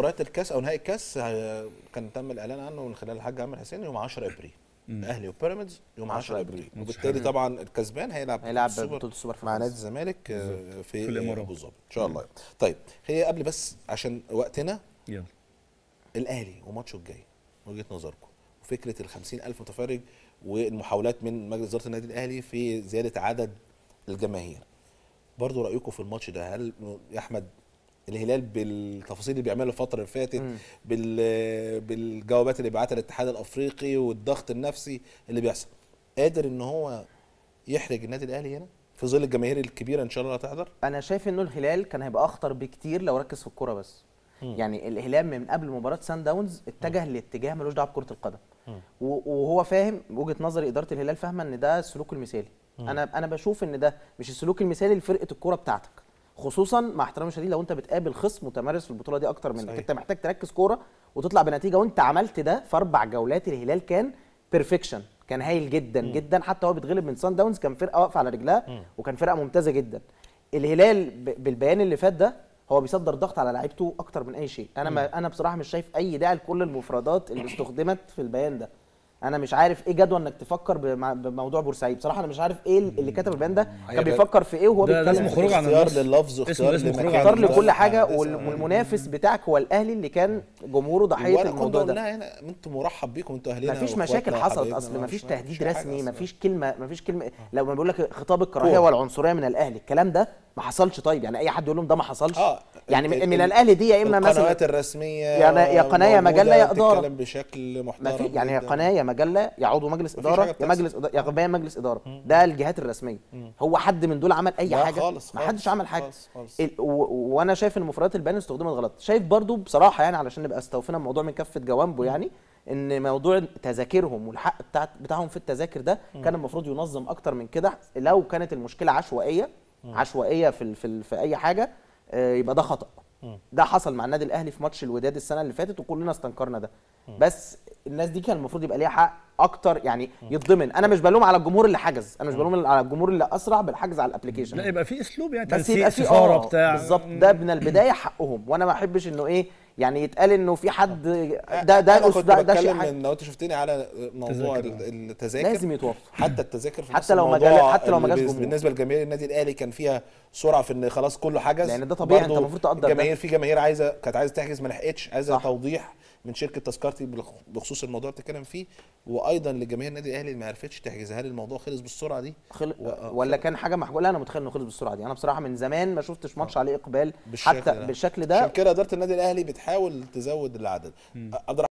مباريات الكاس او نهائي الكاس آه، كان تم الاعلان عنه من خلال الحاج عامر حسين يوم 10 ابريل الاهلي وبيراميدز يوم 10 ابريل وبالتالي طبعا الكسبان هيلعب هيلعب السوبر بطوله السوبر في مع نادي مصر. الزمالك آه، في, في الإمارات. ابو ظبي ان شاء الله طيب هي قبل بس عشان وقتنا يلا الاهلي وماتشه الجاي وجهه نظركم وفكره ال 50000 متفرج والمحاولات من مجلس اداره النادي الاهلي في زياده عدد الجماهير برضو رايكم في الماتش ده هل يا احمد الهلال بالتفاصيل اللي بيعملها الفتره اللي فاتت بال بالجوابات اللي بعتها الاتحاد الافريقي والضغط النفسي اللي بيحصل قادر ان هو يحرج النادي الاهلي هنا في ظل الجماهير الكبيره ان شاء الله هتحضر انا شايف انه الهلال كان هيبقى اخطر بكتير لو ركز في الكوره بس يعني الهلال من قبل مباراه سان داونز اتجه لاتجاه ملوش دعوه بكره القدم و- وهو فاهم وجهه نظري اداره الهلال فاهمه ان ده السلوك المثالي انا انا بشوف ان ده مش السلوك المثالي لفرقه الكوره بتاعتك خصوصا مع احترامي الشديد لو انت بتقابل خصم متمرس في البطوله دي اكتر منك صحيح. انت محتاج تركز كوره وتطلع بنتيجه وانت عملت ده في اربع جولات الهلال كان بيرفكشن كان هايل جدا جدا حتى هو بيتغلب من سان داونز كان فرقه واقفه على رجلها وكان فرقه ممتازه جدا الهلال ب- بالبيان اللي فات ده هو بيصدر ضغط على لعيبته اكتر من اي شيء انا ما انا بصراحه مش شايف اي داعي لكل المفردات اللي استخدمت في البيان ده انا مش عارف ايه جدوى انك تفكر بمع- بموضوع بورسعيد بصراحه انا مش عارف ايه اللي كتب البيان ده هي كان غير- بيفكر في ايه وهو ده بيتكلم لازم في خروج عن اختيار النص. لللفظ اسمه- واختيار اسمه لمكان خروج عن اختار النص. لكل حاجه أحداث. وال- والمنافس بتاعك هو الاهلي اللي كان جمهوره ضحيه وانا كنت الموضوع ده قلنا هنا انتم مرحب بيكم انتوا اهلنا مفيش وإخواتنا مشاكل حصلت وحبايبنا، اصل ما مفيش فيش- تهديد مفيش حاجة رسمي أصلاً. مفيش كلمه مفيش كلمه لو ما بيقول لك خطاب الكراهيه كورة. والعنصريه من الاهلي الكلام ده ما حصلش طيب يعني اي حد يقول لهم ده ما حصلش اه يعني ال- من, من ال- الاهلي دي يا اما مثلا القنوات الرسميه يعني يا قناة يا موجودة مجلة يا إدارة. بتتكلم بشكل محترم ما في يعني يا جداً. قناه يا مجله يا عضو مجلس مفيش اداره حاجة يا بتحصل. مجلس إدارة يا بيان مجلس اداره ده الجهات الرسميه هو حد من دول عمل اي لا حاجه خالص، ما خالص، حدش عمل حاجه خالص، خالص. ال- و- وانا شايف ان مفردات البيان استخدمت غلط شايف برضو بصراحه يعني علشان نبقى استوفينا الموضوع من كافه جوانبه يعني ان موضوع تذاكرهم والحق بتاع بتاعهم في التذاكر ده كان المفروض ينظم اكتر من كده لو كانت المشكله عشوائيه عشوائيه في ال- في, ال- في اي حاجه آه، يبقى ده خطا ده حصل مع النادي الاهلي في ماتش الوداد السنه اللي فاتت وكلنا استنكرنا ده بس الناس دي كان المفروض يبقى ليها حق اكتر يعني يتضمن انا مش بلوم على الجمهور اللي حجز انا مش بلوم على الجمهور اللي اسرع بالحجز على الابلكيشن لا يبقى في اسلوب يعني بس تنسيق يبقى في سفاره اه بتاع بالظبط ده من البدايه حقهم وانا ما احبش انه ايه يعني يتقال انه في حد ده ده انا الأس- كنت ده, ده شيء بتكلم حاجة. من لو انت شفتني على موضوع تذاكر. ال- التذاكر لازم يتوفر حتى التذاكر في حتى نفس لو ما الموضوع جال- حتى لو ما اللي جاش بز- جمهور. بالنسبه لجماهير النادي الاهلي كان فيها سرعه في ان خلاص كله حجز لأن ده طبيعي، أنت برضو المفروض تقدر ده. الجماهير في جماهير عايزه كانت عايزه تحجز ما لحقتش عايزه صح. توضيح من شركه تذكرتي بالخ- بخصوص الموضوع اللي بتتكلم فيه وايضا لجماهير النادي الاهلي اللي ما عرفتش تحجز هل الموضوع خلص بالسرعه دي خل... و- آه، ولا كان حاجه محجوله لا انا متخيل انه خلص بالسرعه دي انا بصراحه من زمان ما شفتش ماتش عليه اقبال بالشكل حتى ده. بالشكل عشان ده كده اداره النادي الاهلي بتحاول تزود العدد عبد